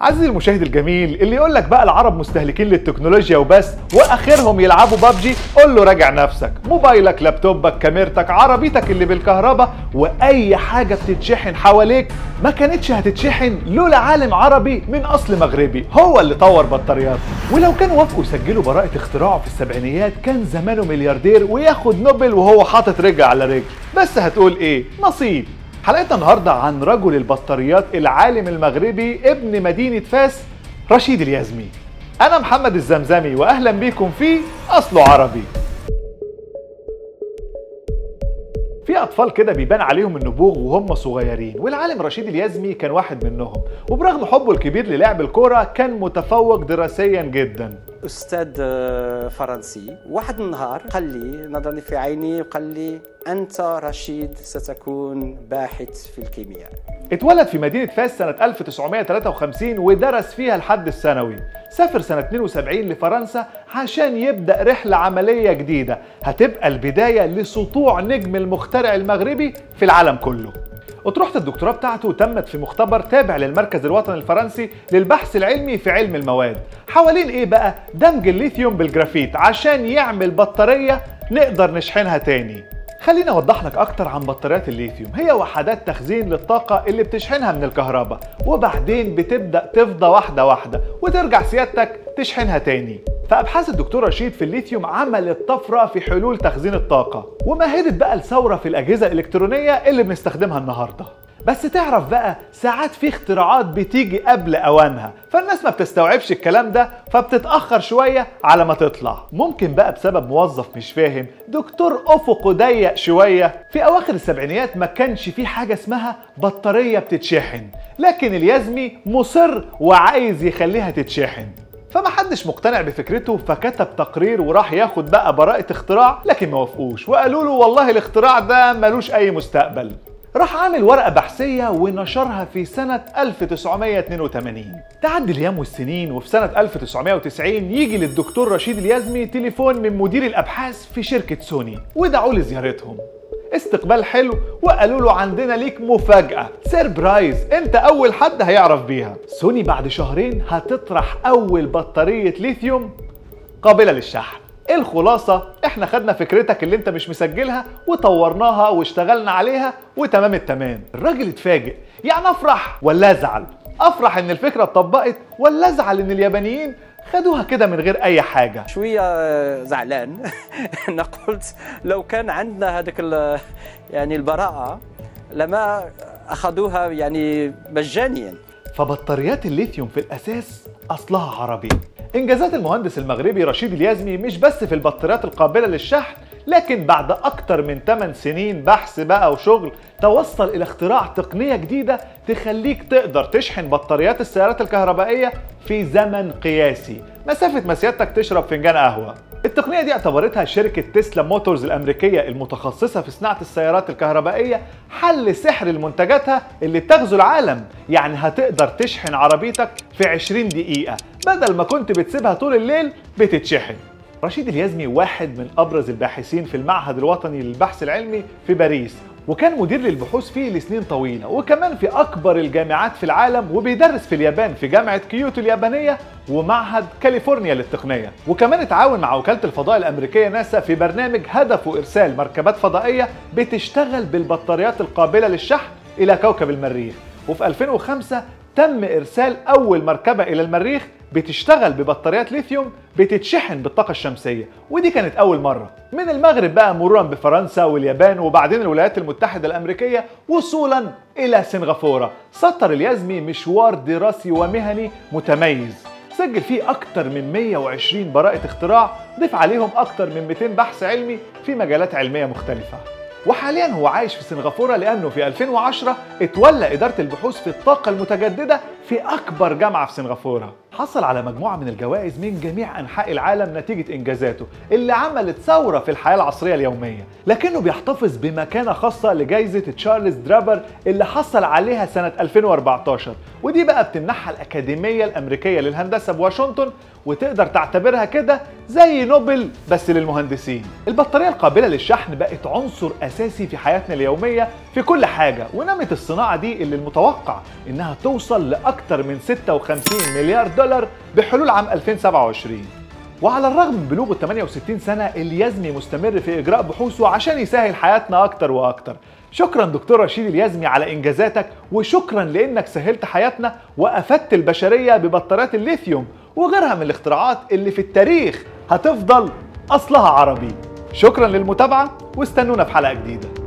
عزيزي المشاهد الجميل اللي يقول لك بقى العرب مستهلكين للتكنولوجيا وبس واخرهم يلعبوا بابجي قول له راجع نفسك موبايلك لابتوبك كاميرتك عربيتك اللي بالكهرباء واي حاجه بتتشحن حواليك ما كانتش هتتشحن لولا عالم عربي من اصل مغربي هو اللي طور بطاريات ولو كانوا وافقوا يسجلوا براءه اختراعه في السبعينيات كان زمانه ملياردير وياخد نوبل وهو حاطط رجل على رجل بس هتقول ايه نصيب حلقتنا النهارده عن رجل البطاريات العالم المغربي ابن مدينه فاس رشيد اليزمي انا محمد الزمزمي واهلا بيكم في اصله عربي في اطفال كده بيبان عليهم النبوغ وهم صغيرين والعالم رشيد اليزمي كان واحد منهم وبرغم حبه الكبير للعب الكوره كان متفوق دراسيا جدا استاذ آه، فرنسي واحد النهار قال لي نظرني في عيني وقال لي انت رشيد ستكون باحث في الكيمياء اتولد في مدينة فاس سنة 1953 ودرس فيها لحد الثانوي سافر سنة 72 لفرنسا عشان يبدأ رحلة عملية جديدة هتبقى البداية لسطوع نجم المخترع المغربي في العالم كله أطروحة الدكتوراه بتاعته تمت في مختبر تابع للمركز الوطني الفرنسي للبحث العلمي في علم المواد حوالين ايه بقى دمج الليثيوم بالجرافيت عشان يعمل بطارية نقدر نشحنها تاني خليني اوضح لك اكتر عن بطاريات الليثيوم هي وحدات تخزين للطاقة اللي بتشحنها من الكهرباء وبعدين بتبدأ تفضى واحدة واحدة وترجع سيادتك تشحنها تاني فابحاث الدكتور رشيد في الليثيوم عملت طفره في حلول تخزين الطاقه ومهدت بقى لثوره في الاجهزه الالكترونيه اللي بنستخدمها النهارده بس تعرف بقى ساعات في اختراعات بتيجي قبل اوانها فالناس ما بتستوعبش الكلام ده فبتتاخر شويه على ما تطلع ممكن بقى بسبب موظف مش فاهم دكتور افقه ضيق شويه في اواخر السبعينيات ما كانش في حاجه اسمها بطاريه بتتشحن لكن اليزمي مصر وعايز يخليها تتشحن فما حدش مقتنع بفكرته فكتب تقرير وراح ياخد بقى براءة اختراع لكن ما وافقوش وقالوا له والله الاختراع ده ملوش أي مستقبل راح عامل ورقة بحثية ونشرها في سنة 1982 تعدي الأيام والسنين وفي سنة 1990 يجي للدكتور رشيد اليزمي تليفون من مدير الأبحاث في شركة سوني ودعوا لزيارتهم استقبال حلو وقالوا له عندنا ليك مفاجأة سيربرايز انت اول حد هيعرف بيها سوني بعد شهرين هتطرح اول بطارية ليثيوم قابلة للشحن الخلاصة احنا خدنا فكرتك اللي انت مش مسجلها وطورناها واشتغلنا عليها وتمام التمام الراجل اتفاجئ يعني افرح ولا ازعل افرح ان الفكرة اتطبقت ولا ازعل ان اليابانيين خدوها كده من غير اي حاجة شويه آه، زعلان انا قلت لو كان عندنا هذاك ال- يعني البراءه لما اخذوها يعني مجانيا فبطاريات الليثيوم في الأساس أصلها عربي إنجازات المهندس المغربي رشيد اليزمي مش بس في البطاريات القابلة للشحن لكن بعد أكتر من 8 سنين بحث بقى وشغل توصل إلى اختراع تقنية جديدة تخليك تقدر تشحن بطاريات السيارات الكهربائية في زمن قياسي مسافة ما سيادتك تشرب فنجان قهوة التقنية دي اعتبرتها شركة تسلا موتورز الأمريكية المتخصصة في صناعة السيارات الكهربائية حل سحر لمنتجاتها اللي بتغزو العالم يعني هتقدر تشحن عربيتك في 20 دقيقة بدل ما كنت بتسيبها طول الليل بتتشحن رشيد اليزمي واحد من أبرز الباحثين في المعهد الوطني للبحث العلمي في باريس وكان مدير للبحوث فيه لسنين طويلة وكمان في أكبر الجامعات في العالم وبيدرس في اليابان في جامعة كيوتو اليابانية ومعهد كاليفورنيا للتقنية وكمان اتعاون مع وكالة الفضاء الأمريكية ناسا في برنامج هدفه إرسال مركبات فضائية بتشتغل بالبطاريات القابلة للشحن إلى كوكب المريخ وفي 2005 تم إرسال أول مركبة إلى المريخ بتشتغل ببطاريات ليثيوم بتتشحن بالطاقة الشمسية ودي كانت أول مرة من المغرب بقى مرورا بفرنسا واليابان وبعدين الولايات المتحدة الأمريكية وصولا إلى سنغافورة سطر اليزمي مشوار دراسي ومهني متميز سجل فيه أكتر من 120 براءة اختراع ضيف عليهم أكتر من 200 بحث علمي في مجالات علمية مختلفة وحاليا هو عايش في سنغافورة لأنه في 2010 اتولى إدارة البحوث في الطاقة المتجددة في أكبر جامعة في سنغافورة حصل على مجموعة من الجوائز من جميع أنحاء العالم نتيجة إنجازاته اللي عملت ثورة في الحياة العصرية اليومية لكنه بيحتفظ بمكانة خاصة لجائزة تشارلز درابر اللي حصل عليها سنة 2014 ودي بقى بتمنحها الأكاديمية الأمريكية للهندسة بواشنطن وتقدر تعتبرها كده زي نوبل بس للمهندسين البطارية القابلة للشحن بقت عنصر أساسي في حياتنا اليومية في كل حاجة ونمت الصناعة دي اللي المتوقع إنها توصل لأكثر من 56 مليار دولار بحلول عام 2027 وعلى الرغم من بلوغه 68 سنة اليزمي مستمر في إجراء بحوثه عشان يسهل حياتنا أكتر وأكتر شكرا دكتور رشيد اليزمي على إنجازاتك وشكرا لأنك سهلت حياتنا وأفدت البشرية ببطاريات الليثيوم وغيرها من الاختراعات اللي في التاريخ هتفضل أصلها عربي شكرا للمتابعة واستنونا في حلقة جديدة